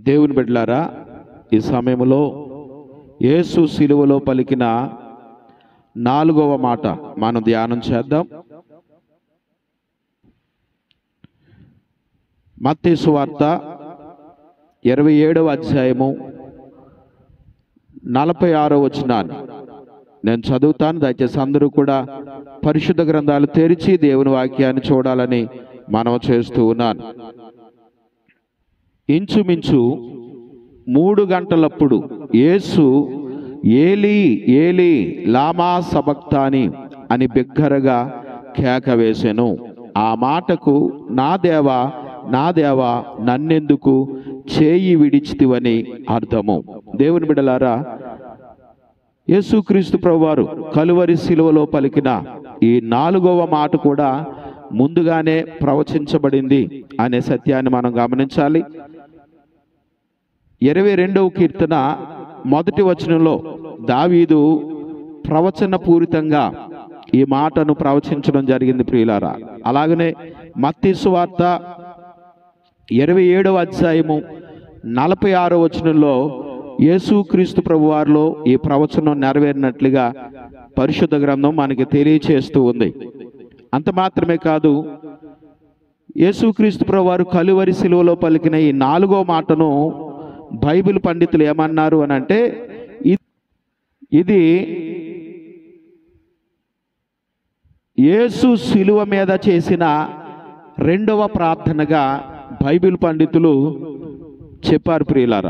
దేవుని బిడ్డలారా ఈ సమయంలో యేసు శిలువలో పలికిన నాలుగవ మాట మనం ధ్యానం చేద్దాం మత్తయి వార్త ఇరవై ఏడవ అధ్యాయము నలభై ఆరో వచనాన్ని నేను చదువుతాను దయచేసి అందరూ కూడా పరిశుద్ధ గ్రంథాలు తెరిచి దేవుని వాక్యాన్ని చూడాలని మనం చేస్తూ ఉన్నాను ఇంచుమించు మూడు గంటలప్పుడు యేసు ఏలి ఏలి లామా సబక్తాని అని బిగ్గరగా కేక వేసెను ఆ మాటకు నా దేవా నా దేవా నన్నెందుకు చేయి విడిచితివని అర్థము దేవుని బిడలారా యేసుక్రీస్తు ప్రభువారు కలువరి శిలువలో పలికిన ఈ నాలుగవ మాట కూడా ముందుగానే ప్రవచించబడింది అనే సత్యాన్ని మనం గమనించాలి ఇరవై రెండవ కీర్తన మొదటి వచనంలో దావీదు ప్రవచన పూరితంగా ఈ మాటను ప్రవచించడం జరిగింది ప్రియులారా అలాగనే మత్తి సువార్త ఇరవై ఏడవ అధ్యాయము నలభై ఆరో వచనంలో యేసుక్రీస్తు ప్రభువారిలో ఈ ప్రవచనం నెరవేరినట్లుగా పరిశుద్ధ గ్రంథం మనకి తెలియచేస్తూ ఉంది అంత మాత్రమే కాదు యేసుక్రీస్తు ప్రభువారు కలువరి శిలువలో పలికిన ఈ నాలుగో మాటను బైబిల్ పండితులు ఏమన్నారు అని అంటే ఇ- ఇది యేసు శిలువ మీద చేసిన రెండవ ప్రార్థనగా బైబిల్ పండితులు చెప్పారు ప్రియులారా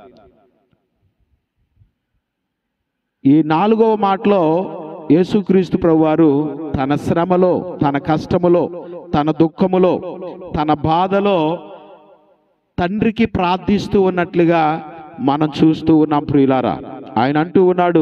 ఈ నాలుగవ మాటలో యేసుక్రీస్తు ప్రభువారు తన శ్రమలో తన కష్టములో తన దుఃఖములో తన బాధలో తండ్రికి ప్రార్థిస్తూ ఉన్నట్లుగా మనం చూస్తూ ఉన్నాం ప్రియులారా ఆయన అంటూ ఉన్నాడు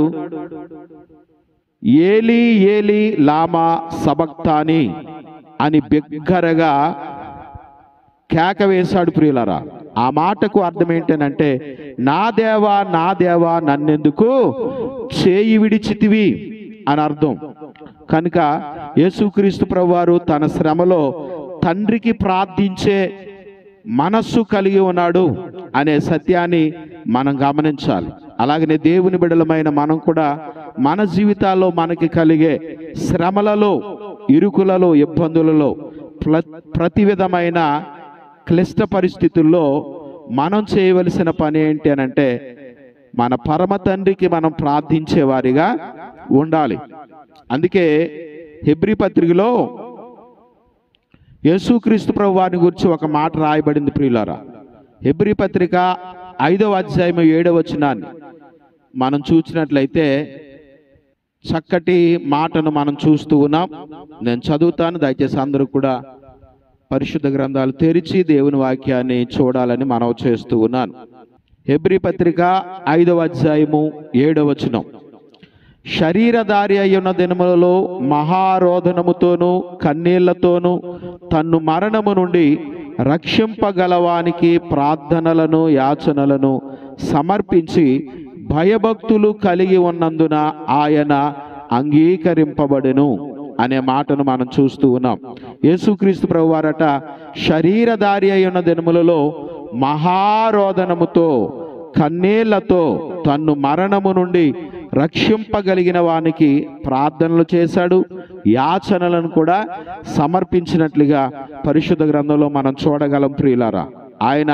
ఏలి ఏలి లామా సబక్తాని అని బిగ్గరగా కేక వేశాడు ప్రియులారా ఆ మాటకు అర్థం ఏంటనంటే నా దేవా నా దేవా నన్నెందుకు చేయి విడిచితివి అని అర్థం కనుక యేసుక్రీస్తు ప్రభువారు తన శ్రమలో తండ్రికి ప్రార్థించే మనస్సు కలిగి ఉన్నాడు అనే సత్యాన్ని మనం గమనించాలి అలాగనే దేవుని బిడలమైన మనం కూడా మన జీవితాల్లో మనకి కలిగే శ్రమలలో ఇరుకులలో ఇబ్బందులలో ప్ల- ప్రతి విధమైన క్లిష్ట పరిస్థితుల్లో మనం చేయవలసిన పని ఏంటి అని అంటే మన పరమ తండ్రికి మనం ప్రార్థించే వారిగా ఉండాలి అందుకే హెబ్రి పత్రికలో యేసుక్రీస్తు ప్రభు వారిని గురించి ఒక మాట రాయబడింది ప్రియులారా హెబ్రి పత్రిక ఐదవ అధ్యాయం ఏడవ వచనాన్ని మనం చూసినట్లయితే చక్కటి మాటను మనం చూస్తూ ఉన్నాం నేను చదువుతాను దయచేసి అందరూ కూడా పరిశుద్ధ గ్రంథాలు తెరిచి దేవుని వాక్యాన్ని చూడాలని మనం చేస్తూ ఉన్నాను హెబ్రి పత్రిక ఐదవ అధ్యాయము ఏడవ వచనం శరీరధారి అయ్యున్న దినములలో మహారోధనముతోనూ కన్నీళ్లతోనూ తన్ను మరణము నుండి రక్షింపగలవానికి ప్రార్థనలను యాచనలను సమర్పించి భయభక్తులు కలిగి ఉన్నందున ఆయన అంగీకరింపబడెను అనే మాటను మనం చూస్తూ ఉన్నాం యేసుక్రీస్తు ప్రభువారట శరీరధారి అయి ఉన్న దినములలో మహారోదనముతో కన్నీళ్లతో తన్ను మరణము నుండి రక్షింపగలిగిన వానికి ప్రార్థనలు చేశాడు యాచనలను కూడా సమర్పించినట్లుగా పరిశుద్ధ గ్రంథంలో మనం చూడగలం ప్రియులారా ఆయన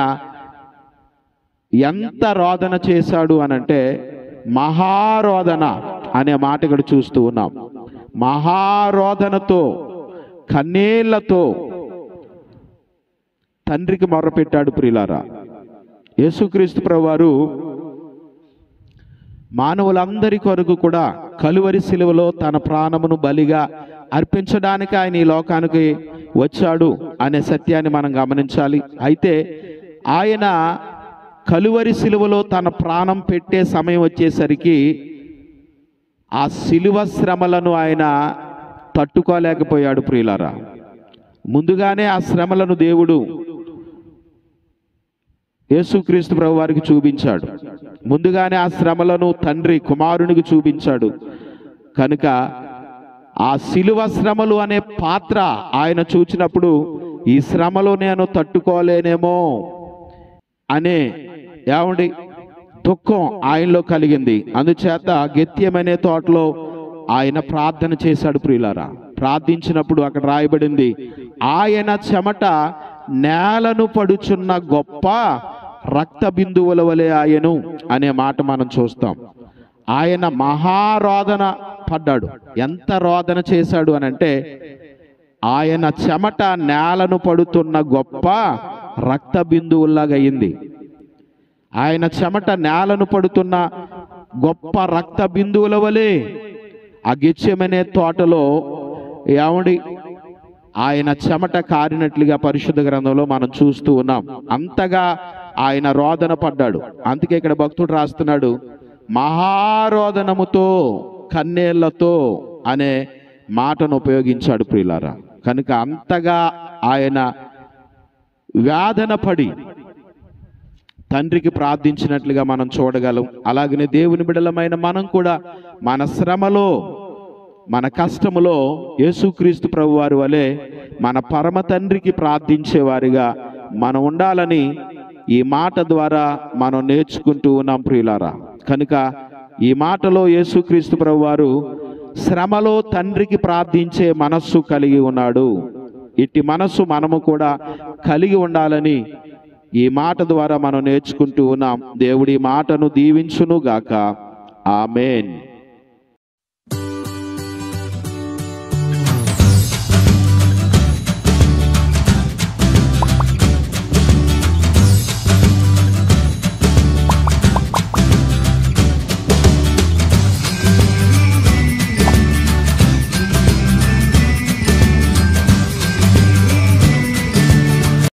ఎంత రోదన చేశాడు అనంటే మహారోదన అనే మాట ఇక్కడ చూస్తూ ఉన్నాం మహారోదనతో కన్నీళ్లతో తండ్రికి మొర్రపెట్టాడు ప్రియులారా యేసుక్రీస్తు ప్రభువారు మానవులందరి కొరకు కూడా కలువరి శిలువలో తన ప్రాణమును బలిగా అర్పించడానికి ఆయన ఈ లోకానికి వచ్చాడు అనే సత్యాన్ని మనం గమనించాలి అయితే ఆయన కలువరి శిలువలో తన ప్రాణం పెట్టే సమయం వచ్చేసరికి ఆ శిలువ శ్రమలను ఆయన తట్టుకోలేకపోయాడు ప్రియులారా ముందుగానే ఆ శ్రమలను దేవుడు యేసుక్రీస్తు ప్రభు వారికి చూపించాడు ముందుగానే ఆ శ్రమలను తండ్రి కుమారునికి చూపించాడు కనుక ఆ శిలువ శ్రమలు అనే పాత్ర ఆయన చూచినప్పుడు ఈ శ్రమలో నేను తట్టుకోలేనేమో అనే ఏమండి దుఃఖం ఆయనలో కలిగింది అందుచేత గెత్యమనే తోటలో ఆయన ప్రార్థన చేశాడు ప్రియులారా ప్రార్థించినప్పుడు అక్కడ రాయబడింది ఆయన చెమట నేలను పడుచున్న గొప్ప రక్త బిందువుల వలె ఆయను అనే మాట మనం చూస్తాం ఆయన మహారోదన పడ్డాడు ఎంత రోదన చేశాడు అని అంటే ఆయన చెమట నేలను పడుతున్న గొప్ప రక్త బిందువుల్లాగా అయింది ఆయన చెమట నేలను పడుతున్న గొప్ప రక్త బిందువుల వలె ఆ గిచ్చమనే తోటలో ఏమండి ఆయన చెమట కారినట్లుగా పరిశుద్ధ గ్రంథంలో మనం చూస్తూ ఉన్నాం అంతగా ఆయన రోదన పడ్డాడు అందుకే ఇక్కడ భక్తుడు రాస్తున్నాడు మహారోదనముతో కన్నేళ్లతో అనే మాటను ఉపయోగించాడు ప్రియులారా కనుక అంతగా ఆయన వేదన పడి తండ్రికి ప్రార్థించినట్లుగా మనం చూడగలం అలాగనే దేవుని బిడలమైన మనం కూడా మన శ్రమలో మన కష్టములో యేసుక్రీస్తు ప్రభు వారి వలె మన పరమ తండ్రికి ప్రార్థించేవారిగా మనం ఉండాలని ఈ మాట ద్వారా మనం నేర్చుకుంటూ ఉన్నాం ప్రియులారా కనుక ఈ మాటలో యేసుక్రీస్తు ప్రభు వారు శ్రమలో తండ్రికి ప్రార్థించే మనస్సు కలిగి ఉన్నాడు ఇట్టి మనస్సు మనము కూడా కలిగి ఉండాలని ఈ మాట ద్వారా మనం నేర్చుకుంటూ ఉన్నాం దేవుడి మాటను దీవించును గాక ఆమెన్